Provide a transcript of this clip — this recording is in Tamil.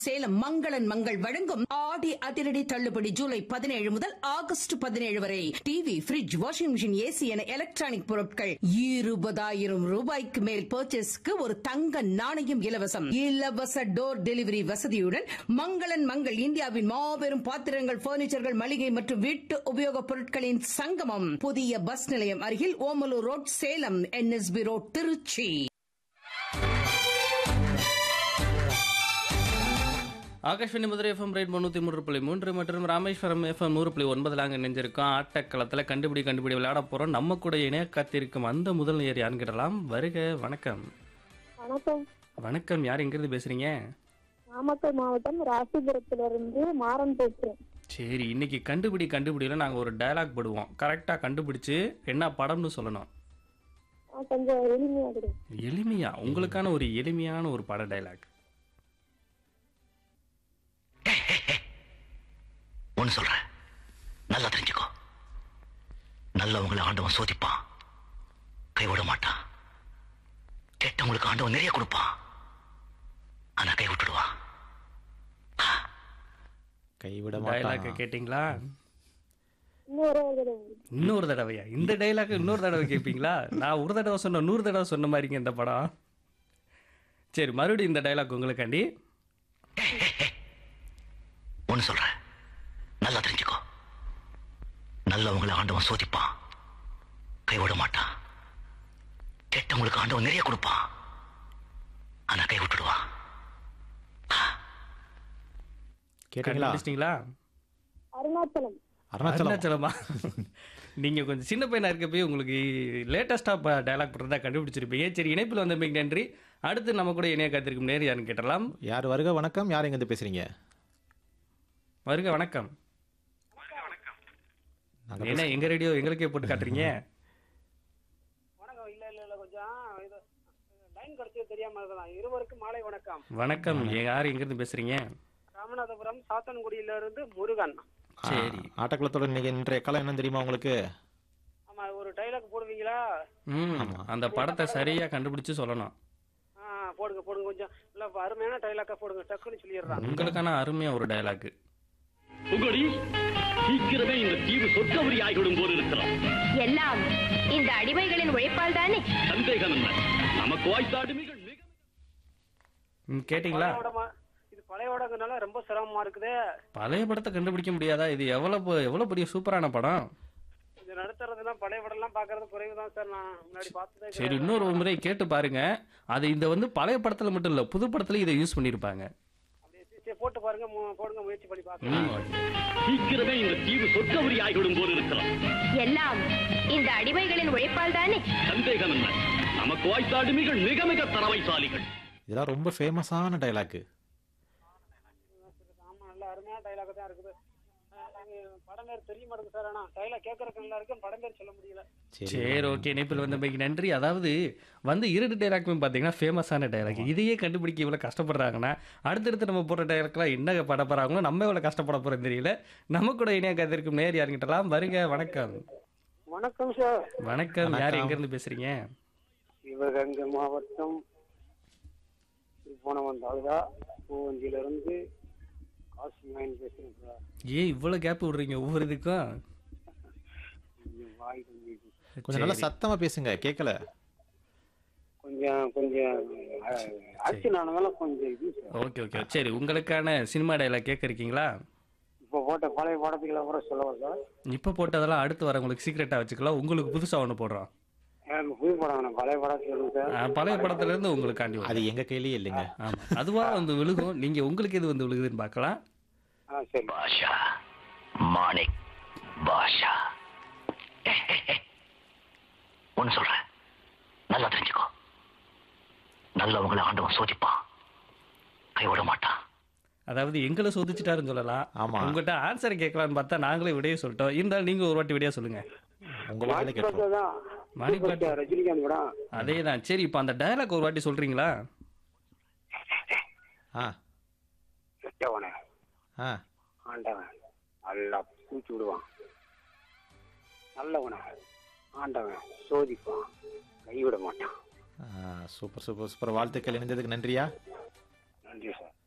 சேலம் மங்களன் மங்கள் வழங்கும் ஆடி அதிரடி தள்ளுபடி ஜூலை பதினேழு முதல் ஆகஸ்ட் பதினேழு வரை TV fridge washing machine AC என எலக்ட்ரானிக் பொருட்கள் இருபதாயிரம் ரூபாய்க்கு மேல் பர்ச்சேஸ்க்கு ஒரு தங்க நாணயம் இலவசம் இலவச டோர் டெலிவரி வசதியுடன் மங்களன் மங்கள் இந்தியாவின் மாபெரும் பாத்திரங்கள் பர்னிச்சர்கள் மளிகை மற்றும் வீட்டு உபயோகப் பொருட்களின் சங்கமம் புதிய பஸ் நிலையம் அருகில் Omalur road Salem NSB road Trichy Akashvani Madurai FM rate முந்நூற்றி மூன்று புள்ளி மூன்று மற்றும் ராமேஸ்வரம் எஃப்எம் நூறு புள்ளி ஒன்பதுல அங்கே நினைஞ்சிருக்கோம் ஆட்டக்களத்தில் கண்டுபிடி கண்டுபிடி விளையாட போகிறோம் நம்ம கூட இணைய காத்திருக்கும் அந்த முதல் நேர் யாருன்னு கேட்டலாம் வருக வணக்கம் வணக்கம் வணக்கம் யார் எங்கேருந்து பேசுகிறீங்க நாமக்கல் மாவட்டம் ராசிபுரத்திலிருந்து மாறன் பேசுறேன் சரி இன்னைக்கு கண்டுபிடி கண்டுபிடியில் நாங்கள் ஒரு டயலாக் போடுவோம் கரெக்டாக கண்டுபிடிச்சு என்ன படம்னு சொல்லணும் ஆ, கொஞ்சம் எளிமையா கொடுங்க எளிமையா உங்களுக்கான ஒரு எளிமையான ஒரு பட டயலாக் ஒன்னு சொல்றேன் நல்லா தெரிஞ்சுக்கோ நல்லவங்களை ஆண்டவன் சோதிப்பான் கைவிட மாட்டான் கெட்டவங்களுக்கு ஆண்டவன் நிறைய கொடுப்பான் ஆனா கை விட்டுடுவான் கைவிட டயலாக் மாட்டான் கேட்டிங்களா இன்னொரு தடவை. இன்னொரு தடவையா இந்த டைலாக் இன்னொரு தடவை கேட்பீங்களா நான் ஒரு தடவை சொன்ன நூறு தடவை சொன்ன மாதிரிங்க இந்த படம் சரி மறுபடியும் இந்த டைலாக் உங்களுக்காண்டி ஒன்னு சொல்றேன் நல்லா தெரிஞ்சுக்கோ நல்லவங்களை ஆண்டவன் சோதிப்பான் கைவிட மாட்டான் கெட்டவங்களுக்கு ஆண்டவன் நிறைய கொடுப்பான் ஆனா கை விட்டுடுவான் கேட்டீங்களா கண்டுபிடிச்சிட்டீங்களா அருணாச்சலம் அருணாச்சலம் அருணாச்சலமா நீங்க கொஞ்சம் சின்ன பையனா இருக்கப்பயே உங்களுக்கு லேட்டஸ்டா டைலாக் போடுறதா கண்டுபிடிச்சிருப்பீங்க சரி இணைப்பில் வந்தமைக்கு நன்றி அடுத்து நம்ம கூட இணைய காத்திருக்கும் நேர் யாருன்னு கேட்டலாம் யார் வருக வணக்கம் யார் எங்கேருந்து பேசுறீங்க வருக வணக்கம் நாங்க என்ன எங்க ரேடியோ எங்களுக்கே போட்டு காட்டுறீங்க வணக்கம் இல்ல இல்ல இல்ல கொஞ்சம் இது லைன் கிடைச்சது தெரியாம இருக்கலாம் இருவருக்கும் மாலை வணக்கம் வணக்கம் யார் எங்கிருந்து பேசுறீங்க ராமநாதபுரம் சாத்தன்குடியில இருந்து முருகன் சரி. ஆ, ஆட்டக்குளத்தோட இன்னைக்கு இன்றைய காலம் என்னன்னு தெரியுமா உங்களுக்கு ஆமா ஒரு டைலாக் போடுவீங்களா ம் அந்த படத்தை சரியா கண்டுபிடிச்சு சொல்லணும் ஆ போடுங்க போடுங்க கொஞ்சம் இல்ல இப்ப அருமையான டைலாக்கா போடுங்க டக்குன்னு சொல்லிடுறான் உங்களுக்கான அருமையா ஒரு டயலாக் புகழி சீக்கிரமே இந்த தீவு சொர்க்கவரி ஆகிவிடும் போல் இருக்கிறோம் எல்லாம் இந்த அடிமைகளின் உழைப்பால் தானே சந்தேகம் என்ன நமக்கு வாய்த்த அடிமைகள் மிக ம், கேட்டிங்களா பழைய படமா இது பழைய படங்கனால ரொம்ப சிரமமா இருக்குதே பழைய படத்தை கண்டுபிடிக்க முடியாதா இது எவ்வளவு எவ்வளவு பெரிய சூப்பரான படம் இது நடத்துறதுலாம் பழைய படம் எல்லாம் பாக்குறது குறைவு தான் சார் நான் முன்னாடி பார்த்ததே சரி கிடையாது. இன்னொரு ஒரு முறை கேட்டு பாருங்க அது இந்த வந்து பழைய படத்துல மட்டும் இல்ல புது படத்துல இதை யூஸ் பண்ணிருப்பாங்க அப்படியே சரி, சரி, போட்டு பாருங்க மு- போடுங்க முயற்சி பண்ணி பாக்கலாம் சீக்கிரமே இந்த தீவு சொர்க்கவரி ஆகிவிடும் போல் இருக்கிறோம் எல்லாம் இந்த அடிமைகளின் உழைப்பால் தானே சந்தேகம் என்ன நமக்கு வாய்த்த அடிமைகள் மிக மிக தரவைசாலிகள் இதெல்லாம் ரொம்ப ஃபேமஸான டைலாக்கு ஆமா நல்ல அருமையான டைலாக் தான் இருக்குது ஆ, நாங்க படம் பேர் தெரிய மாட்டேங்குது சார் ஆனா டைலாக் கேட்கறதுக்கு நல்லா இருக்கு படம் பேர் சொல்ல முடியல சரி ஓகே இணைப்பில் வந்தமைக்கு நன்றி அதாவது வந்து இரண்டு டைலாக்குமே பார்த்தீங்கன்னா ஃபேமஸான டைலாக் இதையே கண்டுபிடிக்க இவ்வளோ கஷ்டப்படுறாங்கன்னா அடுத்தடுத்து நம்ம போடுற டைலாக்லாம் என்ன பட போகிறாங்களோ நம்ம எவ்வளோ கஷ்டப்பட போகிறோம் தெரியல நம்ம கூட இணைய கதிர்க்கும் நேர் யாருங்கிட்டலாம் வருக வணக்கம் வணக்கம் சார் வணக்கம் யார் வணக்கம். எங்கேருந்து பேசுறீங்க சிவகங்கை மாவட்டம் திருப்போணம் தாலுகா பூவந்தியில இருந்து காசி மயன் பேசுறேன் சார் ஏன் இவ்வளோ கேப் விடுறீங்க ஒவ்வொரு இதுக்கும் கொஞ்சம் வாய் கொஞ்சம் கொஞ்சம் நல்லா சத்தமா பேசுங்க கேட்கல கொஞ்சம் கொஞ்சம் ஆக்ஷன் ஆனதால கொஞ்சம் இது சார் ஓகே ஓகே சரி உங்களுக்கான சினிமா டைலாக் கேட்க இருக்கீங்களா இப்போ போட்ட பழைய படத்துக்குள்ள கூட சொல்லவா சார் இப்போ போட்டதெல்லாம் அடுத்து வரவங்களுக்கு சீக்கிரட்டாக வச்சுக்கலாம் உங்களுக்கு புதுசாக ஒன்று போடுறோம் எனக்கு புது படம் வேணும் பழைய படம் சொல்லுங்க சார் ஆ, பழைய படத்துலேருந்து உங்களுக்காண்டி வரும். அது எங்க கையிலேயே இல்லைங்க ஆமா அதுவா வந்து விழுகும் நீங்க உங்களுக்கு எது வந்து விழுகுதுன்னு பார்க்கலாம் ஆ சரி பாஷா மாணிக் பாஷா ஒன்னு சொல்றேன் நல்லா தெரிஞ்சுக்கோ நல்லவங்களை ஆண்டவன் சோதிப்பான் கைவிட மாட்டான் அதாவது எங்களை சோதிச்சுட்டாருன்னு சொல்லலாம் ஆமா. உங்ககிட்ட ஆன்சர் கேட்கலான்னு பார்த்தா நாங்களே விடையே சொல்லிட்டோம் இருந்தாலும் நீங்க ஒரு வாட்டி விடையா சொல்லுங்க உங்க வாயில கேட்டோம் தான் மாணிப்பாட்டி ரஜினிகாந்த் படம் அதே தான் சரி இப்போ அந்த டயலாக் ஒரு வாட்டி சொல்றீங்களா ஆ கெட்டவனே ஆ ஆண்டவன் நல்லா பூச்சி விடுவான் நல்லவனை ஆண்டவன் சோதிப்பான் கைவிட மாட்டான் ஆ, சூப்பர் சூப்பர் சூப்பர் வாழ்த்துக்கள் இணைந்ததுக்கு நன்றியா நன்றி சார்